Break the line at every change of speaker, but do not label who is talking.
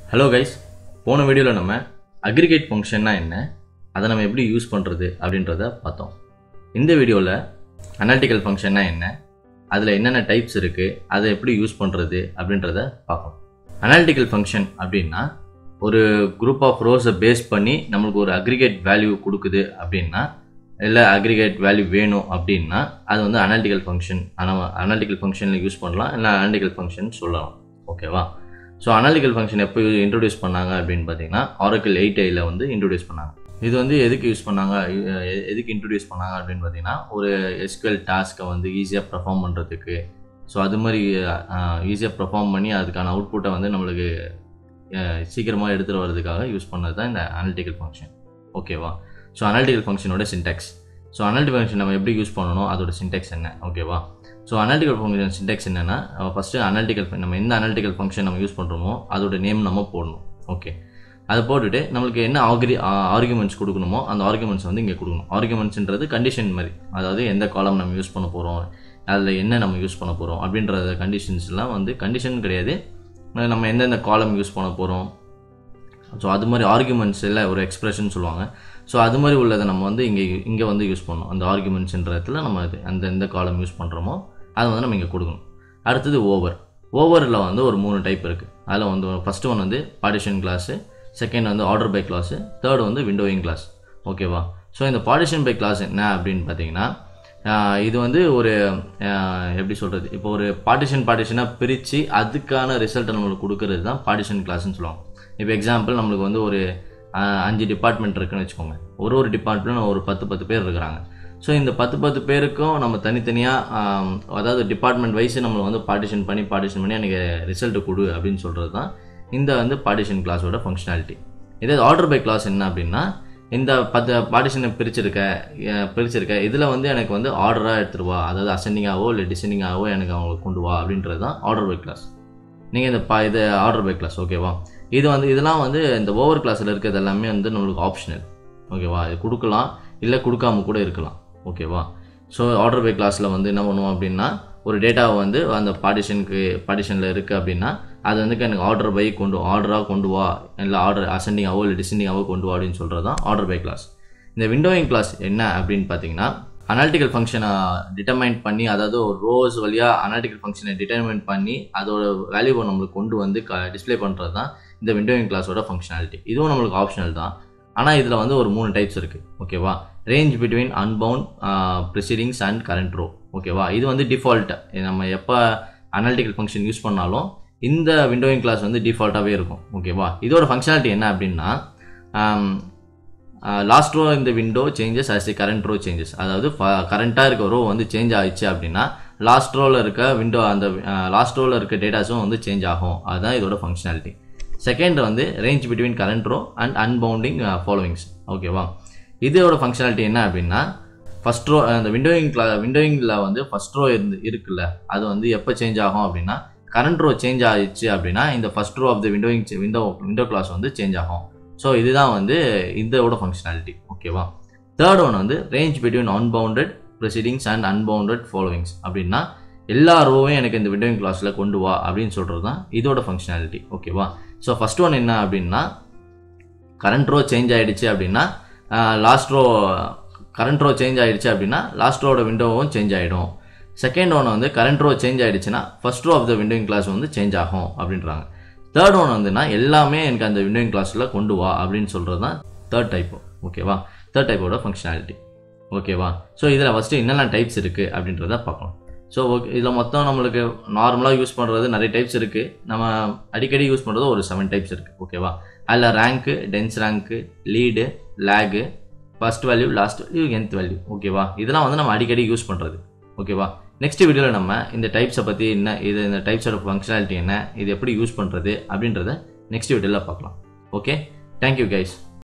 hello guys போன வீடியோவில் நம்ம அக்ரிகேட் ஃபங்க்ஷன்னா என்ன அதை நம்ம எப்படி யூஸ் பண்ணுறது அப்படின்றத பார்த்தோம் இந்த வீடியோவில் அனாலிட்டிக்கல் ஃபங்க்ஷன்னா என்ன அதில் என்னென்ன டைப்ஸ் இருக்குது அதை எப்படி யூஸ் பண்ணுறது அப்படின்றத பார்ப்போம் அனாலிட்டிக்கல் ஃபங்க்ஷன் அப்படின்னா ஒரு குரூப் ஆஃப் ரோஸை பேஸ் பண்ணி நம்மளுக்கு ஒரு அக்ரிகேட் வேல்யூ கொடுக்குது அப்படின்னா இல்லை அக்ரிகேட் வேல்யூ வேணும் அப்படின்னா அது வந்து அனாலிட்டிக்கல் ஃபங்க்ஷன் நம்ம அனாலிட்டிக்கல் ஃபங்க்ஷனில் யூஸ் பண்ணலாம் இல்லை அனாலிட்டிக்கல் ஃபங்க்ஷன் சொல்லலாம் ஓகேவா ஸோ அனாலிட்டிக்கல் ஃபங்க்ஷன் எப்போ இன்ட்ரடியூஸ் பண்ணாங்க அப்படின்னு பார்த்தீங்கன்னா ஆரக்கிள் எயிட் ஐயில் வந்து இன்ட்ரடியூஸ் பண்ணாங்க இது வந்து எதுக்கு யூஸ் பண்ணாங்க எ- எதுக்கு இன்ட்ரடியூஸ் பண்ணாங்க அப்படின்னு பார்த்தீங்கன்னா ஒரு எஸ்கியூஎல் டாஸ்க்கை வந்து ஈஸியாக பெர்ஃபார்ம் பண்ணுறதுக்கு ஸோ அது மாதிரி ஈஸியாக பெர்ஃபார்ம் பண்ணி அதுக்கான அவுட்புட்டை வந்து நம்மளுக்கு சீக்கிரமாக எடுத்துகிட்டு வர்றதுக்காக யூஸ் பண்ணது தான் இந்த அனாலிட்டிக்கல் ஃபங்க்ஷன் ஓகேவா ஸோ அனாலிட்டிக்கல் ஃபங்க்ஷனோட சின்டெக்ஸ் ஸோ அனாலிட்டிக்கல் ஃபங்க்ஷன் நம்ம எப்படி யூஸ் பண்ணணும் அதோட சின்டெக்ஸ் என்ன ஓகேவா ஸோ அனாலிட்டிக்கல் ஃபங்க்ஷன் சின்டெக்ஸ் என்னென்னா ஃபஸ்ட்டு அனாலிட்டிக்கல் நம்ம எந்த அனாலிட்டிக்கல் ஃபங்க்ஷன் நம்ம யூஸ் பண்ணுறோமோ அதோட நேம் நம்ம போடணும் ஓகே அதை போட்டுட்டு நம்மளுக்கு என்ன ஆர்கரி ஆர்குமெண்ட்ஸ் கொடுக்கணுமோ அந்த ஆர்குமெண்ட்ஸ் வந்து இங்கே கொடுக்கணும் ஆர்குமெண்ட்ஸ்ன்றது கண்டிஷன் மாதிரி அதாவது எந்த காலம் நம்ம யூஸ் பண்ண போகிறோம் அதில் என்ன நம்ம யூஸ் பண்ண போகிறோம் அப்படின்ற கண்டிஷன்ஸ்லாம் வந்து கண்டிஷன் கிடையாது நம்ம எந்தெந்த காலம் யூஸ் பண்ண போகிறோம் ஸோ அது மாதிரி ஆர்குமெண்ட்ஸ் இல்லை ஒரு எக்ஸ்பிரஷன் சொல்லுவாங்க ஸோ அது மாதிரி உள்ளதை நம்ம வந்து இங்கே இங்கே வந்து யூஸ் பண்ணணும் அந்த ஆர்குமெண்ட்ஸ்ன்ற இடத்துல நம்ம இது அந்த எந்த காலம் யூஸ் பண்ணுறோமோ அதை வந்து நம்ம இங்கே கொடுக்கணும் அடுத்தது ஓவர் ஓவரில் வந்து ஒரு மூணு டைப் இருக்குது அதில் வந்து ஃபஸ்ட்டு ஒன் வந்து பார்ட்டிஷன் கிளாஸு செகண்ட் வந்து ஆர்டர் பை கிளாஸு தேர்ட் வந்து விண்டோயிங் கிளாஸ் ஓகேவா ஸோ இந்த பார்ட்டிஷன் பை கிளாஸ் என்ன அப்படின்னு பார்த்தீங்கன்னா ஆஹ் இது வந்து ஒரு ஆஹ் எப்படி சொல்கிறது இப்போ ஒரு பார்ட்டிஷன் பார்ட்டிஷனாக பிரித்து அதுக்கான ரிசல்ட்டை நம்மளுக்கு கொடுக்கறது தான் பார்ட்டிஷன் கிளாஸ்னு சொல்லுவாங்க இப்போ எக்ஸாம்பிள் நம்மளுக்கு வந்து ஒரு ஆஹ் அஞ்சு டிபார்ட்மெண்ட் இருக்குன்னு வச்சுக்கோங்க ஒரு ஒரு டிபார்ட்மெண்ட்டும் ஒரு பத்து பத்து பேர் இருக்கிறாங்க ஸோ இந்த பத்து பத்து பேருக்கும் நம்ம தனித்தனியாக அதாவது டிபார்ட்மெண்ட் வைஸ் நம்மளை வந்து பார்ட்டிஷன் பண்ணி பார்ட்டிஷன் பண்ணி எனக்கு ரிசல்ட் கொடு அப்படின்னு சொல்கிறது தான் இந்த வந்து பார்ட்டிஷன் கிளாஸோட ஃபங்க்ஷனாலிட்டி இதே ஆர்டர் பை கிளாஸ் என்ன அப்படின்னா இந்த பத்து பார்ட்டிஷனை பிரிச்சிருக்க அஹ் பிரிச்சிருக்க இதில் வந்து எனக்கு வந்து ஆர்டராக எடுத்துட்டு வா அதாவது அசெண்டிங்காகவோ இல்லை டிசெண்டிங்காகவோ எனக்கு அவங்களுக்கு கொண்டு வா அப்படின்றது தான் ஆர்டர் பை கிளாஸ் நீங்கள் இந்த பா இது ஆர்டர் பை கிளாஸ் ஓகேவா இது வந்து இதெல்லாம் வந்து இந்த ஓவர் கிளாஸில் இருக்கிறது எல்லாமே வந்து நம்மளுக்கு ஆப்ஷனல் ஓகேவா இது கொடுக்கலாம் இல்லை கொடுக்காம கூட இருக்கலாம் ஓகேவா ஸோ ஆர்டர் பை கிளாஸில் வந்து என்ன பண்ணுவோம் அப்படின்னா ஒரு டேட்டாவை வந்து அந்த பார்ட்டிஷனுக்கு பார்ட்டிஷனில் இருக்குது அப்படின்னா அது வந்து எனக்கு ஆர்டர் பை கொண்டு ஆர்டராக கொண்டு வா இல்லை ஆர்டர் அசெண்டிங்காவோ இல்லை டிசெண்டிங்காவோ கொண்டு வா அப்படின்னு சொல்கிறது தான் ஆர்டர் பை கிளாஸ் இந்த விண்டோயிங் கிளாஸ் என்ன அப்படின்னு பார்த்தீங்கன்னா அனாலிட்டிக்கல் ஃபங்க்ஷனை டிட்டர்மைன் பண்ணி அதாவது ஒரு ரோஸ் வழியாக அனாலிட்டிக்கல் ஃபங்க்ஷனை டிட்டர்மைன் பண்ணி அதோட வேல்யூவை நம்மளுக்கு கொண்டு வந்து க டிஸ்ப்ளே பண்ணுறது தான் இந்த விண்டோயிங் கிளாஸோட ஃபங்க்ஷனாலிட்டி இதுவும் நம்மளுக்கு ஆப்ஷனல் தான் ஆனால் இதில் வந்து ஒரு மூணு டைப்ஸ் இருக்குது ஓகேவா range between unbounded precedings and current row ஓகேவா இது வந்து டிஃபால்ட் நம்ம எப்போ அனாலிட்டிக்கல் ஃபங்க்ஷன் யூஸ் பண்ணாலும் இந்த விண்டோயிங் கிளாஸ் வந்து டிஃபால்ட்டாகவே இருக்கும் ஓகேவா இதோட ஃபங்க்ஷனாலிட்டி என்ன அப்படின்னா லாஸ்ட் ரோ இந்த window changes as a current row changes அதாவது கரண்ட்டாக இருக்க ரோ வந்து சேஞ்ச் ஆயிடுச்சு அப்படின்னா லாஸ்ட் ரோவில் இருக்க விண்டோ அந்த லாஸ்ட் ரோவில் இருக்க டேட்டாஸும் வந்து சேஞ்ச் ஆகும் அதுதான் இதோட ஃபங்க்ஷனாலிட்டி செகண்ட் வந்து range between current row and unbounding followings ஓகேவா இதோட ஃபங்க்ஷனாலிட்டி என்ன அப்படின்னா ஃபஸ்ட் ரோ அந்த விண்டோயிங் கிளா விண்டோயிங்கில் வந்து ஃபஸ்ட் ரோ இருந்து இருக்குல்ல அது வந்து எப்போ சேஞ்ச் ஆகும் அப்படின்னா கரண்ட் ரோ சேஞ்ச் ஆயிடுச்சு அப்படின்னா இந்த first row of the windowing window window clause வந்து சேஞ்ச் ஆகும் ஸோ இதுதான் வந்து இதோட ஃபங்க்ஷனாலிட்டி ஓகேவா தேர்ட் ஒன் வந்து range between unbounded precedings and unbounded followings அப்படின்னா எல்லா ரோவையும் எனக்கு இந்த விண்டோயிங் கிளாஸில் கொண்டு வா அப்படின்னு சொல்கிறது தான் இதோட ஃபங்க்ஷனாலிட்டி ஓகேவா ஸோ ஃபஸ்ட் ஒன் என்ன அப்படின்னா கரண்ட் ரோ சேஞ்ச் ஆயிடுச்சு அப்படின்னா last row current row change ஆயிடுச்சு அப்படின்னா லாஸ்ட் ரோட விண்டோவும் சேஞ்ச் ஆகிடும் செகண்ட் ஒன் வந்து கரண்ட் ரோ சேஞ்ச் ஆயிடுச்சுன்னா first row of the windowing clause வந்து சேஞ்ச் ஆகும் அப்படின்றாங்க தேர்ட் ஒன் வந்துன்னா எல்லாமே எனக்கு அந்த விண்டோயிங் கிளாஸில் கொண்டு வா அப்படின்னு சொல்கிறது தான் தேர்ட் டைப் ஓகேவா தேர்ட் டைப்போட ஃபங்க்ஷனாலிட்டி ஓகேவா ஸோ இதில் ஃபஸ்ட்டு என்னென்ன டைப்ஸ் இருக்குது அப்படின்றத பார்க்கலாம் ஸோ ஓகே இதில் மொத்தம் நம்மளுக்கு நார்மலாக யூஸ் பண்ணுறது நிறைய டைப்ஸ் இருக்குது நம்ம அடிக்கடி யூஸ் பண்ணுறது ஒரு செவன் டைப்ஸ் இருக்குது ஓகேவா அதில் rank dense rank lead lag first value last value nth value ஓகேவா இதெல்லாம் வந்து நம்ம அடிக்கடி யூஸ் பண்ணுறது ஓகேவா நெக்ஸ்ட் வீடியோவில் நம்ம இந்த டைப்ஸை பற்றி என்ன இது இந்த டைப்ஸோட ஃபங்க்ஷனாலிட்டி என்ன இது எப்படி யூஸ் பண்ணுறது அப்படின்றத நெக்ஸ்ட் வீடியோவில் பார்க்கலாம் ஓகே தேங்க்யூ கைஸ்